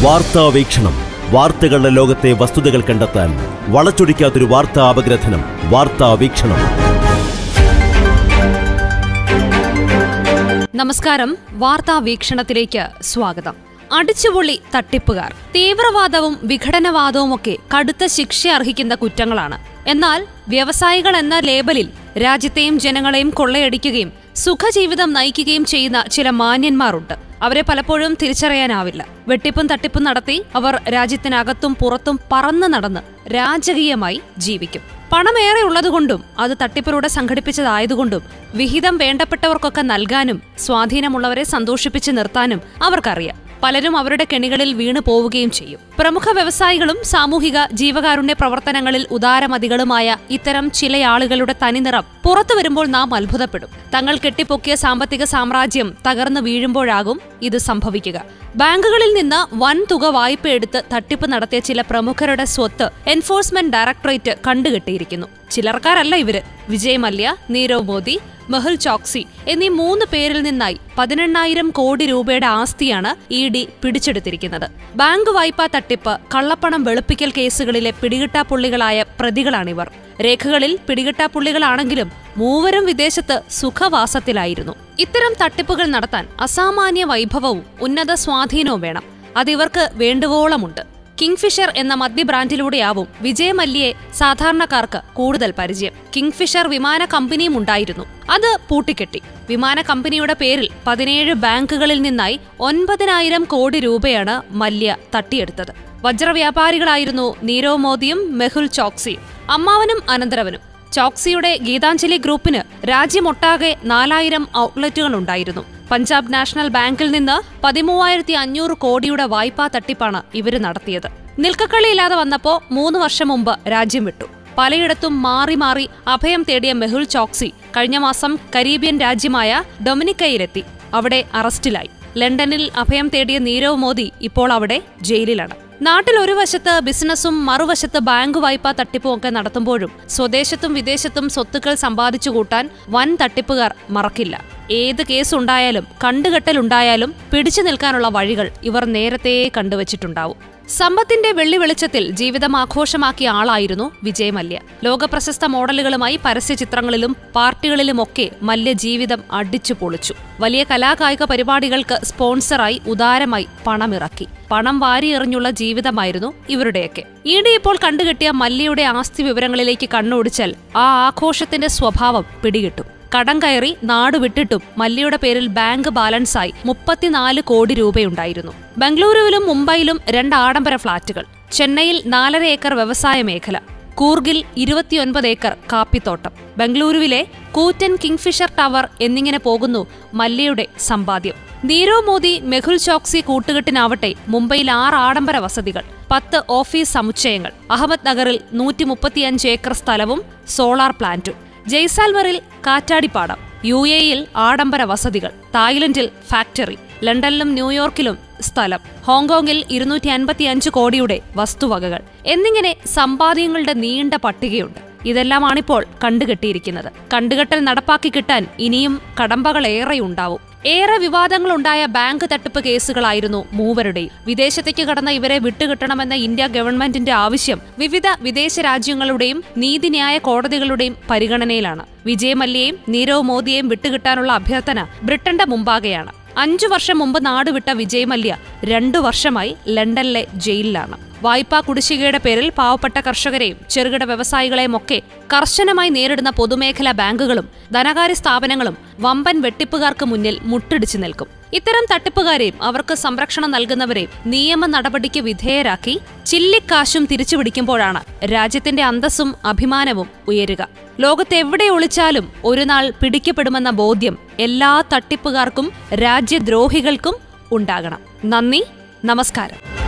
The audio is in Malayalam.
വാർത്താ വീക്ഷണം വാർത്തകളുടെ ലോകത്തെ വസ്തുതകൾ കണ്ടെത്താൻ വളച്ചൊടിക്കാത്തൊരു വാർത്താ അപഗ്രഥനം വാർത്താ വീക്ഷണം നമസ്കാരം വാർത്താ വീക്ഷണത്തിലേക്ക് സ്വാഗതം അടിച്ചുപൊളി തട്ടിപ്പുകാർ തീവ്രവാദവും വിഘടനവാദവുമൊക്കെ കടുത്ത ശിക്ഷ അർഹിക്കുന്ന കുറ്റങ്ങളാണ് എന്നാൽ വ്യവസായികൾ എന്ന ലേബലിൽ രാജ്യത്തെയും ജനങ്ങളെയും കൊള്ളയടിക്കുകയും സുഖജീവിതം നയിക്കുകയും ചെയ്യുന്ന ചില മാന്യന്മാരുണ്ട് അവരെ പലപ്പോഴും തിരിച്ചറിയാനാവില്ല വെട്ടിപ്പും തട്ടിപ്പും നടത്തി അവർ രാജ്യത്തിനകത്തും പുറത്തും പറന്നു നടന്ന് രാജകീയമായി ജീവിക്കും പണമേറെ ഉള്ളതുകൊണ്ടും അത് തട്ടിപ്പിലൂടെ സംഘടിപ്പിച്ചതായതുകൊണ്ടും വിഹിതം വേണ്ടപ്പെട്ടവർക്കൊക്കെ നൽകാനും സ്വാധീനമുള്ളവരെ സന്തോഷിപ്പിച്ച് നിർത്താനും അവർക്കറിയാം പലരും അവരുടെ കെണികളിൽ വീണു പോവുകയും ചെയ്യും പ്രമുഖ വ്യവസായികളും സാമൂഹിക ജീവകാരുണ്യ പ്രവർത്തനങ്ങളിൽ ഉദാരമതികളുമായ ഇത്തരം ചില ആളുകളുടെ തനിനിറം പുറത്തു വരുമ്പോൾ നാം അത്ഭുതപ്പെടും തങ്ങൾ കെട്ടിപ്പൊക്കിയ സാമ്പത്തിക സാമ്രാജ്യം തകർന്നു വീഴുമ്പോഴാകും ഇത് സംഭവിക്കുക ബാങ്കുകളിൽ നിന്ന് വൻ തുക വായ്പ എടുത്ത് തട്ടിപ്പ് നടത്തിയ ചില പ്രമുഖരുടെ സ്വത്ത് എൻഫോഴ്സ്മെന്റ് ഡയറക്ടറേറ്റ് കണ്ടുകെട്ടിയിരിക്കുന്നു ചിലർക്കാരല്ല ഇവര് വിജയ് മല്യ നീരവ് മോദി മെഹുൽ ചോക്സി എന്നീ മൂന്ന് പേരിൽ നിന്നായി പതിനെണ്ണായിരം കോടി രൂപയുടെ ആസ്തിയാണ് ഇ ഡി പിടിച്ചെടുത്തിരിക്കുന്നത് ബാങ്ക് വായ്പാ തട്ടിപ്പ് കള്ളപ്പണം വെളുപ്പിക്കൽ കേസുകളിലെ പിടികിട്ടാപ്പുള്ളികളായ പ്രതികളാണിവർ രേഖകളിൽ പിടികിട്ടാപ്പുള്ളികളാണെങ്കിലും മൂവരും വിദേശത്ത് സുഖവാസത്തിലായിരുന്നു ഇത്തരം തട്ടിപ്പുകൾ നടത്താൻ അസാമാന്യ വൈഭവവും ഉന്നത സ്വാധീനവും വേണം അതിവർക്ക് വേണ്ടുവോളമുണ്ട് കിങ്ഫിഷർ എന്ന മദ്യ ബ്രാൻഡിലൂടെയാവും വിജയ് മല്യയെ സാധാരണക്കാർക്ക് കൂടുതൽ പരിചയം കിങ്ഫിഷർ വിമാന കമ്പനിയും ഉണ്ടായിരുന്നു അത് പൂട്ടിക്കെട്ടി വിമാന കമ്പനിയുടെ പേരിൽ പതിനേഴ് ബാങ്കുകളിൽ നിന്നായി ഒൻപതിനായിരം കോടി രൂപയാണ് മല്യ തട്ടിയെടുത്തത് വജ്രവ്യാപാരികളായിരുന്നു നീരവ് മോദിയും മെഹുൽ ചോക്സിയും അമ്മാവനും അനന്തരവനും ചോക്സിയുടെ ഗീതാഞ്ജലി ഗ്രൂപ്പിന് രാജ്യമൊട്ടാകെ നാലായിരം ഔട്ട്ലെറ്റുകൾ ഉണ്ടായിരുന്നു പഞ്ചാബ് നാഷണൽ ബാങ്കിൽ നിന്ന് പതിമൂവായിരത്തി അഞ്ഞൂറ് കോടിയുടെ വായ്പാ തട്ടിപ്പാണ് ഇവര് നടത്തിയത് നിൽക്കക്കളിയില്ലാതെ വന്നപ്പോ മൂന്ന് വർഷം മുമ്പ് രാജ്യം വിട്ടു പലയിടത്തും മാറി മാറി അഭയം തേടിയ മെഹുൽ ചോക്സി കഴിഞ്ഞ മാസം കരീബിയൻ രാജ്യമായ ഡൊമിനിക്കയിലെത്തി അവിടെ അറസ്റ്റിലായി ലണ്ടനിൽ അഭയം തേടിയ നീരവ് മോദി ഇപ്പോൾ അവിടെ ജയിലിലാണ് നാട്ടിൽ ഒരു വശത്ത് ബിസിനസ്സും മറുവശത്ത് ബാങ്ക് വായ്പാ തട്ടിപ്പും ഒക്കെ നടത്തുമ്പോഴും സ്വദേശത്തും വിദേശത്തും സ്വത്തുക്കൾ സമ്പാദിച്ചു കൂട്ടാൻ വൻ തട്ടിപ്പുകാർ മറക്കില്ല ഏത് കേസുണ്ടായാലും കണ്ടുകെട്ടലുണ്ടായാലും പിടിച്ചു നിൽക്കാനുള്ള വഴികൾ ഇവർ നേരത്തെ കണ്ടുവച്ചിട്ടുണ്ടാവും സമ്പത്തിന്റെ വെള്ളി വെളിച്ചത്തിൽ ജീവിതം ആഘോഷമാക്കിയ ആളായിരുന്നു വിജയ് മല്യ ലോകപ്രശസ്ത മോഡലുകളുമായി പരസ്യ ചിത്രങ്ങളിലും പാർട്ടികളിലുമൊക്കെ മല്യ ജീവിതം അടിച്ചു പൊളിച്ചു വലിയ കലാകായിക പരിപാടികൾക്ക് സ്പോൺസറായി ഉദാരമായി പണമിറക്കി പണം വാരിയെറിഞ്ഞുള്ള ജീവിതമായിരുന്നു ഇവരുടെയൊക്കെ ഈടെ ഇപ്പോൾ കണ്ടുകെട്ടിയ മല്യയുടെ ആസ്തി വിവരങ്ങളിലേക്ക് കണ്ണോടിച്ചാൽ ആ ആഘോഷത്തിന്റെ സ്വഭാവം പിടികിട്ടും കടം കയറി നാട് വിട്ടിട്ടും മല്യയുടെ പേരിൽ ബാങ്ക് ബാലൻസായി മുപ്പത്തിനാല് കോടി രൂപയുണ്ടായിരുന്നു ബംഗളൂരുവിലും മുംബൈയിലും രണ്ട് ആഡംബര ഫ്ളാറ്റുകൾ ചെന്നൈയിൽ നാലര ഏക്കർ വ്യവസായ മേഖല കൂർഗിൽ ഇരുപത്തിയൊൻപത് ഏക്കർ കാപ്പിത്തോട്ടം ബംഗളൂരുവിലെ കൂറ്റൻ കിങ്ഫിഷർ ടവർ എന്നിങ്ങനെ പോകുന്നു മല്യയുടെ സമ്പാദ്യം നീരവ് മോദി മെഹുൽ ചോക്സി കൂട്ടുകെട്ടിനാവട്ടെ മുംബൈയിൽ ആറ് ആഡംബര വസതികൾ പത്ത് ഓഫീസ് സമുച്ചയങ്ങൾ അഹമ്മദ് നഗറിൽ നൂറ്റി മുപ്പത്തിയഞ്ച് ഏക്കർ സ്ഥലവും സോളാർ പ്ലാന്റും ജയ്സാൽമറിൽ കാറ്റാടിപ്പാടം യു എയിൽ ആഡംബര വസതികൾ തായ്ലൻഡിൽ ഫാക്ടറി ലണ്ടനിലും ന്യൂയോർക്കിലും സ്ഥലം ഹോങ്കോങ്ങിൽ ഇരുന്നൂറ്റി അൻപത്തിയഞ്ച് കോടിയുടെ വസ്തുവകകൾ എന്നിങ്ങനെ സമ്പാദ്യങ്ങളുടെ നീണ്ട പട്ടികയുണ്ട് ഇതെല്ലാമാണിപ്പോൾ കണ്ടുകെട്ടിയിരിക്കുന്നത് കണ്ടുകെട്ടൽ നടപ്പാക്കി കിട്ടാൻ ഇനിയും കടമ്പകളേറെയുണ്ടാവും ഏറെ വിവാദങ്ങളുണ്ടായ ബാങ്ക് തട്ടിപ്പ് കേസുകളായിരുന്നു മൂവരുടെയും വിദേശത്തേക്ക് കടന്ന ഇവരെ വിട്ടുകിട്ടണമെന്ന ഇന്ത്യ ഗവൺമെന്റിന്റെ ആവശ്യം വിവിധ വിദേശ രാജ്യങ്ങളുടെയും നീതിന്യായ കോടതികളുടെയും പരിഗണനയിലാണ് വിജയ് മല്യയും നീരവ് മോദിയെയും വിട്ടുകിട്ടാനുള്ള അഭ്യർത്ഥന ബ്രിട്ടന്റെ മുമ്പാകെയാണ് അഞ്ചു വർഷം മുമ്പ് നാടുവിട്ട വിജയ് മല്യ രണ്ടു വർഷമായി ലണ്ടനിലെ ജയിലിലാണ് വായ്പാ കുടിശ്ശികയുടെ പേരിൽ പാവപ്പെട്ട കർഷകരെയും ചെറുകിട വ്യവസായികളെയും ഒക്കെ കർശനമായി നേരിടുന്ന പൊതുമേഖലാ ബാങ്കുകളും ധനകാര്യ സ്ഥാപനങ്ങളും വമ്പൻ വെട്ടിപ്പുകാർക്ക് മുന്നിൽ മുട്ടിടിച്ചു നിൽക്കും ഇത്തരം തട്ടിപ്പുകാരെയും അവർക്ക് സംരക്ഷണം നൽകുന്നവരെയും നിയമ നടപടിക്ക് വിധേയരാക്കി ചില്ലിക്കാശും തിരിച്ചുപിടിക്കുമ്പോഴാണ് രാജ്യത്തിന്റെ അന്തസ്സും അഭിമാനവും ഉയരുക ലോകത്തെവിടെ ഒളിച്ചാലും ഒരു നാൾ പിടിക്കപ്പെടുമെന്ന ബോധ്യം എല്ലാ തട്ടിപ്പുകാർക്കും രാജ്യദ്രോഹികൾക്കും ഉണ്ടാകണം നന്ദി നമസ്കാരം